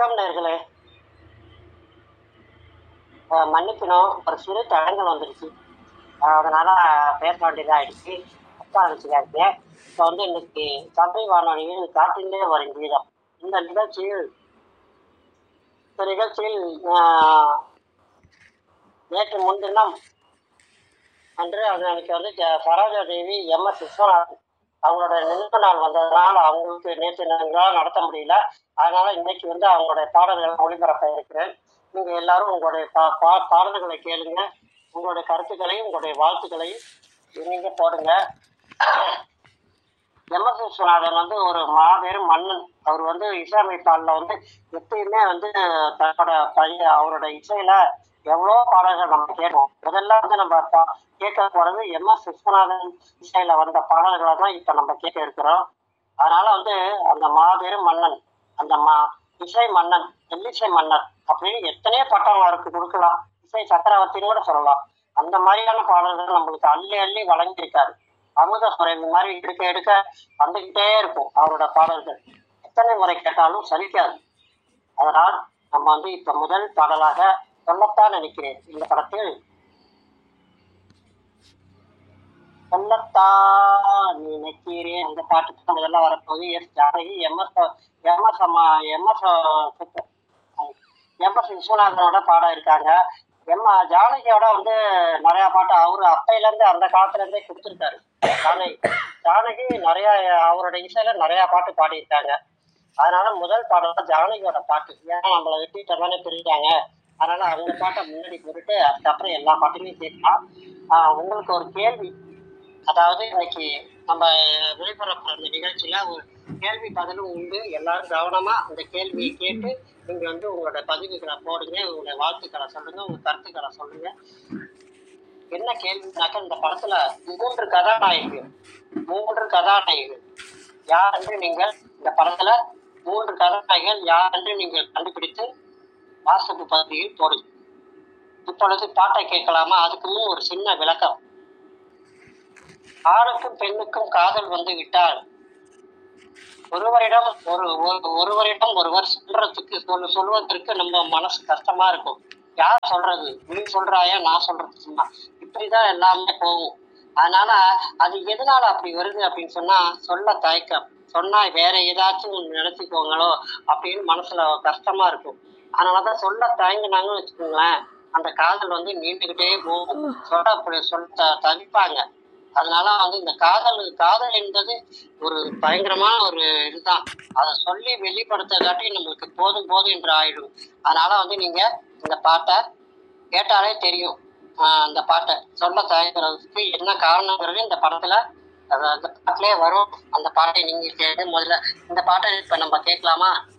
வணக்கம் நேர்களே மன்னிக்கணும் ஒரு சிறு தடங்கள் வந்துருச்சு அஹ் அதனால பேச வேண்டியதாகிடுச்சு அப்பா நினச்சிக்காருங்க இப்போ வந்து இன்னைக்கு சபை வானொலியில் காட்டிலே வரும் கீதம் இந்த நிகழ்ச்சியில் இந்த நிகழ்ச்சியில் ஆஹ், நேற்று முன்தினம் அன்று அது அன்னைக்கு வந்து ஜ- சரோஜா தேவி எம் எஸ் விஸ்வநாதன் அவங்களோட நினைவு நாள் வந்ததுனால அவங்களுக்கு நேற்று நாங்களால் நடத்த முடியல அதனால இன்னைக்கு வந்து அவங்களுடைய பாடல்களை ஒளிபரப்ப இருக்கிறேன் நீங்க எல்லாரும் உங்களுடைய பா- பா- பாடல்களை கேளுங்க உங்களுடைய கருத்துக்களையும் உங்களுடைய வாழ்த்துக்களையும் நீங்க போடுங்க எம் எஸ் விஸ்வநாதன் வந்து ஒரு மாபெரும் மன்னன் அவர் வந்து இசையமைப்பாளில் வந்து எப்பயுமே வந்து தன்னோட பழைய அவரோட இசையில எவ்வளோ பாடல்கள் நம்ம கேட்போம் முதல்ல வந்து நம்ம பா- கேட்க போறது எம் எஸ் விஸ்வநாதன் இசையில வந்த பாடல்களை தான் இப்ப நம்ம கேட்க இருக்கிறோம் அதனால வந்து அந்த மாபெரும் மன்னன் அந்த மா இசை மன்னன் எல்லிசை மன்னர் அப்படின்னு எத்தனையோ பட்டம் அவருக்கு கொடுக்கலாம் இசை சக்கரவர்த்தின்னு கூட சொல்லலாம் அந்த மாதிரியான பாடல்கள் நம்மளுக்கு அள்ளி அள்ளி வழங்கியிருக்காரு அமுத சுரவி மாதிரி எடுக்க எடுக்க வந்துகிட்டே இருக்கும் அவரோட பாடல்கள் எத்தனை முறை கேட்டாலும் சலிக்காது அதனால் நம்ம வந்து இப்ப முதல் பாடலாக சொல்லத்தான் நினைக்கிறேன் இந்த படத்தில் சொல்லத்தான் நினைக்கிறேன் அந்த பாட்டுக்கு தான் முதல்ல வரப்போகுது எஸ் ஜானகி எம்எஸ் எம்எஸ் அம்மா எம்எஸ் எம்எஸ் விஸ்வநாதனோட பாடம் இருக்காங்க எம் ஜானகியோட வந்து நிறைய பாட்டு அவரு அப்பையில இருந்து அந்த காலத்துல இருந்தே கொடுத்துருக்காரு ஜானகி ஜானகி நிறைய அவரோட இசையில நிறைய பாட்டு பாடியிருக்காங்க அதனால முதல் பாடல் தான் ஜானகியோட பாட்டு ஏன்னா நம்மளை வெட்டிட்ட தானே பிரிஞ்சாங்க அதனால அவங்க பாட்டை முன்னாடி போட்டுட்டு அதுக்கப்புறம் எல்லா பாட்டுமே கேட்கலாம் ஆஹ் உங்களுக்கு ஒரு கேள்வி அதாவது இன்னைக்கு நம்ம விழிப்புணர்வு அந்த நிகழ்ச்சியில ஒரு கேள்வி பதிலும் உண்டு எல்லாரும் கவனமா அந்த கேள்வியை கேட்டு நீங்க வந்து உங்களோட பதிவுகளை போடுங்க உங்களுடைய வாழ்த்துக்களை சொல்லுங்க உங்க கருத்துக்களை சொல்லுங்க என்ன கேள்வினாக்க இந்த படத்துல மூன்று கதாநாயகிகள் மூன்று கதாநாயகிகள் யார் என்று நீங்கள் இந்த படத்துல மூன்று கதாநாயகிகள் யார் என்று நீங்கள் கண்டுபிடித்து வாட்ஸ்அப் பகுதியில் போடுங்க இப்பொழுது பாட்டை கேட்கலாமா அதுக்கு முன் ஒரு சின்ன விளக்கம் ஆணுக்கும் பெண்ணுக்கும் காதல் வந்து விட்டால் ஒருவரிடம் ஒரு ஒரு- ஒருவரிடம் ஒருவர் சொல்றதுக்கு சொல் சொல்வதற்கு நம்ம மனசு கஷ்டமா இருக்கும் யார் சொல்றது நீ சொல்றாயா நான் சொல்றது சும்மா இப்படிதான் எல்லாமே போகும் அதனால அது எதனால அப்படி வருது அப்படின்னு சொன்னா சொல்ல தயக்கம் சொன்னா வேற ஏதாச்சும் ஒண்ணு நினைச்சுக்கோங்களோ அப்படின்னு மனசுல கஷ்டமா இருக்கும் அதனாலதான் சொல்ல தயங்குனாங்கன்னு வச்சுக்கோங்களேன் அந்த காதல் வந்து நீண்டுகிட்டே போகும் சொல்ல அப்படி சொல்ல த- தவிப்பாங்க அதனால வந்து இந்த காதல் காதல் என்பது ஒரு பயங்கரமான ஒரு இதுதான் அதை சொல்லி வெளிப்படுத்த காட்டி நம்மளுக்கு போதும் போதும் என்று ஆயிடும் அதனால வந்து நீங்க இந்த பாட்டை கேட்டாலே தெரியும் ஆஹ் அந்த பாட்டை சொல்ல தயங்குறதுக்கு என்ன காரணங்கிறது இந்த படத்துல அது அந்த பாட்டிலே வரும் அந்த பாட்டை நீங்க கேட்டு முதல்ல இந்த பாட்டை இப்ப நம்ம கேட்கலாமா